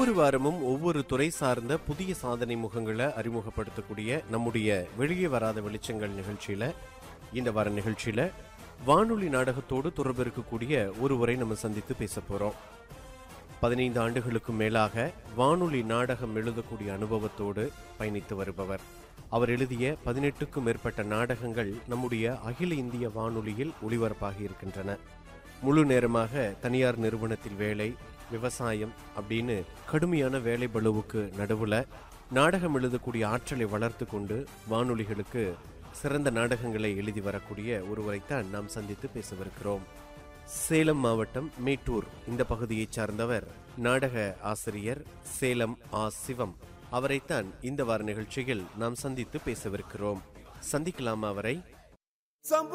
ஒவ்வொரு வாரமும் ஒவ்வொரு துறை சார்ந்த புதிய சாதனை முகங்களை அறிமுகப்படுத்தக்கூடிய நம்முடைய வெளியே வராத வெளிச்சங்கள் நிகழ்ச்சியில இந்த வார நிகழ்ச்சியில வானொலி நாடகத்தோடு தொடர்பு இருக்கக்கூடிய ஒருவரை நம்ம சந்தித்து பேச போறோம் பதினைந்து ஆண்டுகளுக்கும் மேலாக வானொலி நாடகம் எழுதக்கூடிய அனுபவத்தோடு பயணித்து வருபவர் அவர் எழுதிய பதினெட்டுக்கும் மேற்பட்ட நாடகங்கள் நம்முடைய அகில இந்திய வானொலியில் ஒளிபரப்பாகி இருக்கின்றன முழு நேரமாக தனியார் நிறுவனத்தில் வேலை விவசாயம் அப்படின்னு கடுமையான வேலை பளுவுக்கு நடுவுல நாடகம் எழுதக்கூடிய ஆற்றலை வளர்த்து கொண்டு வானொலிகளுக்கு சிறந்த நாடகங்களை எழுதி வரக்கூடிய ஒருவரைத்தான் நாம் சந்தித்து பேசவிருக்கிறோம் சேலம் மாவட்டம் மேட்டூர் இந்த பகுதியைச் சார்ந்தவர் நாடக ஆசிரியர் சேலம் ஆ சிவம் அவரைத்தான் இந்த வார நிகழ்ச்சியில் நாம் சந்தித்து பேசவிருக்கிறோம் சந்திக்கலாம் அவரை